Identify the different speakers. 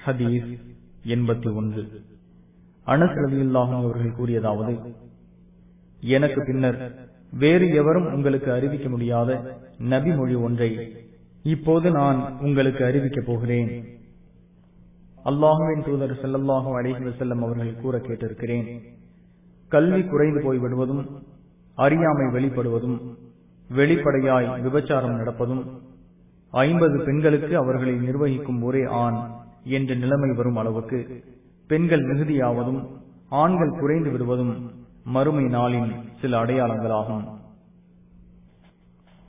Speaker 1: ஹதீஸ் எண்பத்தி ஒன்று அனசரதியில்லாகும் அவர்கள் கூறியதாவது எனக்கு பின்னர் வேறு எவரும் உங்களுக்கு அறிவிக்க முடியாத நபி மொழி ஒன்றை இப்போது நான் உங்களுக்கு அறிவிக்கப் போகிறேன் அல்லாஹுவின் தூதர் செல்லல்லாஹு அலைஹி வசல்லம் அவர்கள் கூற கேட்டிருக்கிறேன் கல்வி குறைந்து போய்விடுவதும் அறியாமை வெளிப்படுவதும் வெளிப்படையாய் விபச்சாரம் நடப்பதும் ஐம்பது பெண்களுக்கு அவர்களை நிர்வகிக்கும் ஒரே ஆண் என்ற நிலைமை வரும் அளவுக்கு பெண்கள் மிகுதியாவதும் ஆண்கள் குறைந்து விடுவதும் மறுமை நாளின் சில அடையாளங்களாகும்